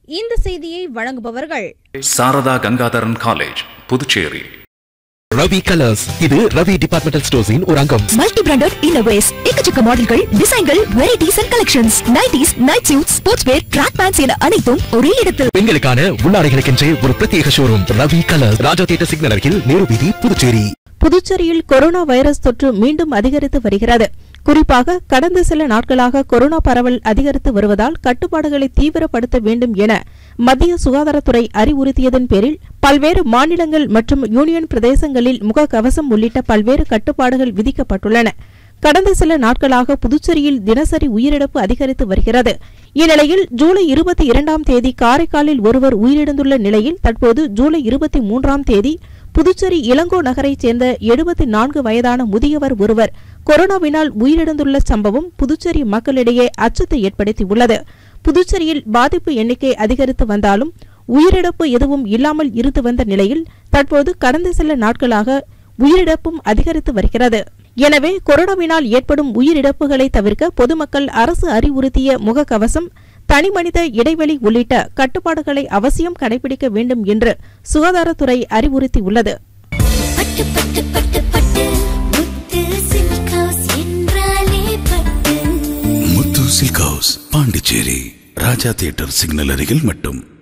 இந்த செய்தியை வழங்குபவர்கள் சாரதா கங்காதரன் காலேஜ் புதுச்சேரி ரவி கலர்ஸ் இது ரவி டிபார்ட்மெண்டல் ஸ்டோர்ஸின் ஒரு அங்கம் மல்டி பிராண்டட் இன்னோவேஸ் எக்கச்சக்க மாடல்கள் டிசைன்கள் varieties and collections nighties night suit sports wear track pants என அனைத்தும் ஒரே இடத்தில் பெண்களுக்கான உள்ளாடைகளுக்கென்றே ஒரு பிரத்யேக showroom Ravi colours Raja theatre signal அருகில் நேரு வீதி புதுச்சேரி புதுச்சேரியில் கொரோனா வைரஸ் தொற்று மீண்டும் அதிகரித்து வருகிறது குறிப்பாக கடந்த சில நாட்களாக கொரோனா பரவல் அதிகரித்து வருவதால் கட்டுப்பாடுகளை தீவிரப்படுத்த வேண்டும் என மத்திய சுகாதாரத்துறை அறிவுறுத்தியதன் பேரில் பல்வேறு மாநிலங்கள் மற்றும் யூனியன் பிரதேசங்களில் முகக்கவசம் உள்ளிட்ட பல்வேறு கட்டுப்பாடுகள் விதிக்கப்பட்டுள்ளன கடந்த சில நாட்களாக புதுச்சேரியில் தினசரி உயிரிழப்பு அதிகரித்து வருகிறது இந்நிலையில் ஜூலை இருபத்தி இரண்டாம் தேதி காரைக்காலில் ஒருவர் உயிரிழந்துள்ள நிலையில் தற்போது ஜூலை இருபத்தி மூன்றாம் தேதி புதுச்சேரி இளங்கோ நகரைச் சேர்ந்த எழுபத்தி நான்கு வயதான முதியவர் ஒருவர் கொரோனாவினால் உயிரிழந்துள்ள சம்பவம் புதுச்சேரி மக்களிடையே அச்சத்தை ஏற்படுத்தியுள்ளது புதுச்சேரியில் பாதிப்பு எண்ணிக்கை அதிகரித்து வந்தாலும் உயிரிழப்பு எதுவும் இல்லாமல் இருந்து வந்த நிலையில் தற்போது கடந்த சில நாட்களாக உயிரிழப்பும் அதிகரித்து வருகிறது எனவே கொரோனாவினால் ஏற்படும் உயிரிழப்புகளை தவிர்க்க பொதுமக்கள் அரசு அறிவுறுத்திய முகக்கவசம் தனிமனித இடைவெளி உள்ளிட்ட கட்டுப்பாடுகளை அவசியம் கடைபிடிக்க வேண்டும் என்று சுகாதாரத்துறை அறிவுறுத்தியுள்ளது பட்டு பட்டு பட்டு பட்டு முத்து சில்க் ஹவுஸ் என்றாலே Pattu Muthu silk house Pondicherry Raja theatre signal அருகில் மட்டும்